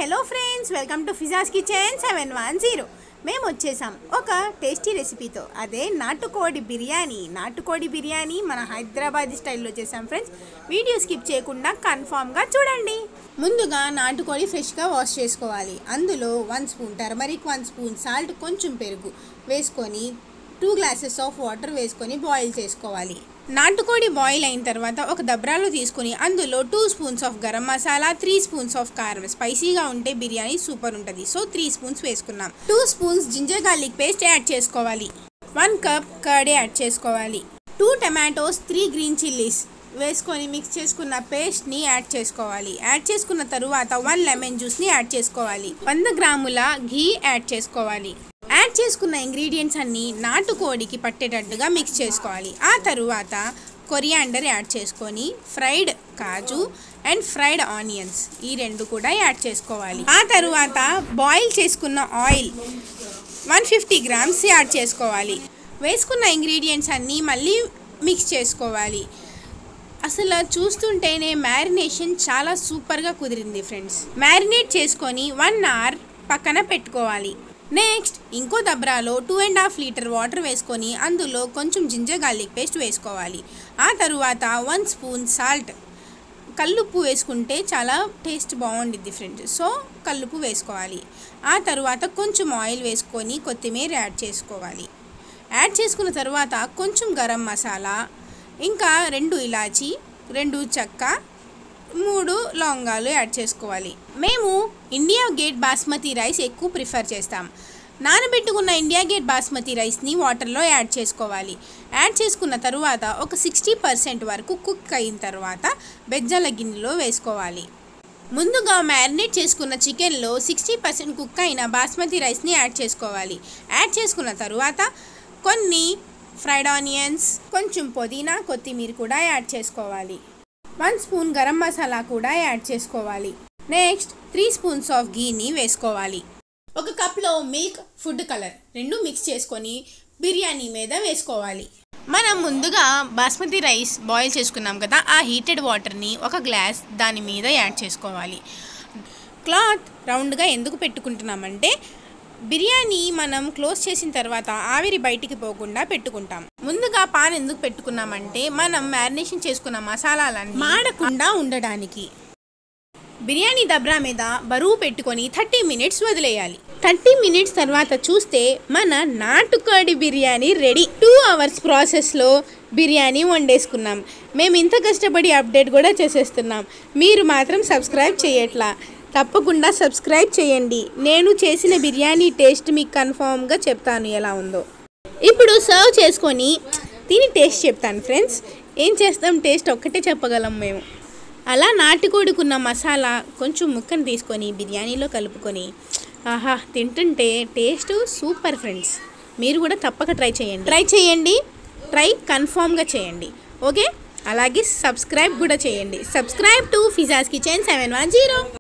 hello friends welcome to Fiza's kitchen seven one zero మేము వచ్చేసాం ఒక టేస్టీ రెసిపీతో అదే నాటుకోడి బిర్యానీ నాటుకోడి బిర్యానీ మన హైదరాబాద్ స్టైల్లో చేసాం ఫ్రెండ్స్ వీడియో స్కిప్ చేయకుండా కన్ఫామ్గా చూడండి ముందుగా నాటుకోడి ఫ్రెష్గా వాష్ చేసుకోవాలి అందులో one spoon turmeric one spoon salt కొంచెం పెరుగు వేసుకొని టూ గ్లాసెస్ ఆఫ్ వాటర్ వేసుకొని బాయిల్ చేసుకోవాలి నాటుకోడి బాయిల్ అయిన తర్వాత ఒక దబ్రాలో తీసుకొని అందులో two spoons of garam masala three spoons of కారం స్పైసీగా ఉంటే బిర్యానీ సూపర్ ఉంటుంది సో త్రీ స్పూన్స్ వేసుకున్నాం two spoons ginger garlic paste add చేసుకోవాలి వన్ కప్ కర్డ్ యాడ్ చేసుకోవాలి two tomatoes three green chillies వేసుకొని మిక్స్ చేసుకున్న పేస్ట్ని యాడ్ చేసుకోవాలి యాడ్ చేసుకున్న తరువాత వన్ లెమన్ జ్యూస్ని యాడ్ చేసుకోవాలి వంద గ్రాముల ఘీ యాడ్ చేసుకోవాలి యాడ్ చేసుకున్న ఇంగ్రీడియంట్స్ అన్నీ నాటుకోడికి పట్టేటట్టుగా మిక్స్ చేసుకోవాలి ఆ తరువాత కొరియాండర్ యాడ్ చేసుకొని fried kaju and fried onions ఈ రెండు కూడా యాడ్ చేసుకోవాలి ఆ తరువాత బాయిల్ చేసుకున్న oil one fifty grams add చేసుకోవాలి వేసుకున్న ఇంగ్రీడియంట్స్ అన్నీ మళ్ళీ మిక్స్ చేసుకోవాలి అసలు చూస్తుంటేనే మ్యారినేషన్ చాలా సూపర్గా కుదిరింది ఫ్రెండ్స్ మ్యారినేట్ చేసుకొని వన్ అవర్ పక్కన పెట్టుకోవాలి నెక్స్ట్ ఇంకో దబ్రాలో two and half litre water వేసుకొని అందులో కొంచెం జింజర్ గార్లిక్ పేస్ట్ వేసుకోవాలి ఆ తరువాత వన్ స్పూన్ సాల్ట్ కల్లుప్పు వేసుకుంటే చాలా టేస్ట్ బాగుండిద్ది ఫ్రెండ్స్ సో కల్లుప్పు వేసుకోవాలి ఆ తరువాత కొంచెం ఆయిల్ వేసుకొని కొత్తిమీర యాడ్ చేసుకోవాలి యాడ్ చేసుకున్న తర్వాత కొంచెం గరం మసాలా ఇంకా రెండు ఇలాచి రెండు చెక్క మూడు లవంగాలు యాడ్ చేసుకోవాలి మేము ఇండియా గేట్ బాస్మతి రైస్ ఎక్కువ ప్రిఫర్ చేస్తాం నానబెట్టుకున్న ఇండియా గేట్ బాస్మతి రైస్ని వాటర్లో యాడ్ చేసుకోవాలి యాడ్ చేసుకున్న తరువాత ఒక సిక్స్టీ పర్సెంట్ వరకు కుక్ అయిన తర్వాత బెజ్జల గిన్నెలో వేసుకోవాలి ముందుగా మ్యారినేట్ చేసుకున్న చికెన్లో సిక్స్టీ పర్సెంట్ కుక్ అయిన బాస్మతి రైస్ని యాడ్ చేసుకోవాలి యాడ్ చేసుకున్న తరువాత కొన్ని ఫ్రైడ్ ఆనియన్స్ కొంచెం పుదీనా కొత్తిమీర కూడా యాడ్ చేసుకోవాలి వన్ స్పూన్ గరం మసాలా కూడా యాడ్ చేసుకోవాలి నెక్స్ట్ త్రీ స్పూన్స్ ఆఫ్ గీని వేసుకోవాలి ఒక కప్లో మిల్క్ ఫుడ్ కలర్ రెండు మిక్స్ చేసుకొని బిర్యానీ మీద వేసుకోవాలి మనం ముందుగా బాస్మతి రైస్ బాయిల్ చేసుకున్నాం కదా ఆ హీటెడ్ వాటర్ని ఒక గ్లాస్ దాని మీద యాడ్ చేసుకోవాలి క్లాత్ రౌండ్గా ఎందుకు పెట్టుకుంటున్నామంటే బిర్యానీ మనం క్లోజ్ చేసిన తర్వాత ఆవిరి బయటికి పోకుండా పెట్టుకుంటాం ముందుగా పాన్ ఎందుకు పెట్టుకున్నామంటే మనం మ్యారినేషన్ చేసుకున్న మసాలాలన్నీ మాడకుండా ఉండడానికి బిర్యానీ దబ్రా మీద బరువు పెట్టుకొని థర్టీ మినిట్స్ వదిలేయాలి థర్టీ మినిట్స్ తర్వాత చూస్తే మన నాటుకోడి బిర్యానీ రెడీ టూ అవర్స్ ప్రాసెస్లో బిర్యానీ వండేసుకున్నాం మేము ఇంత కష్టపడి అప్డేట్ కూడా చేసేస్తున్నాం మీరు మాత్రం సబ్స్క్రైబ్ చేయట్లా తప్పకుండా సబ్స్క్రైబ్ చేయండి నేను చేసిన బిర్యానీ టేస్ట్ మీకు కన్ఫామ్గా చెప్తాను ఎలా ఉందో ఇప్పుడు సర్వ్ చేసుకొని తిని టేస్ట్ చెప్తాను ఫ్రెండ్స్ ఏం చేస్తాం టేస్ట్ ఒక్కటే చెప్పగలం మేము అలా నాటుకోడుకున్న మసాలా కొంచెం ముక్కను తీసుకొని బిర్యానీలో కలుపుకొని ఆహా తింటుంటే టేస్ట్ సూపర్ ఫ్రెండ్స్ మీరు కూడా తప్పక ట్రై చేయండి ట్రై చేయండి ట్రై కన్ఫామ్గా చేయండి ఓకే అలాగే సబ్స్క్రైబ్ కూడా చేయండి subscribe to Fiza's kitchen seven one zero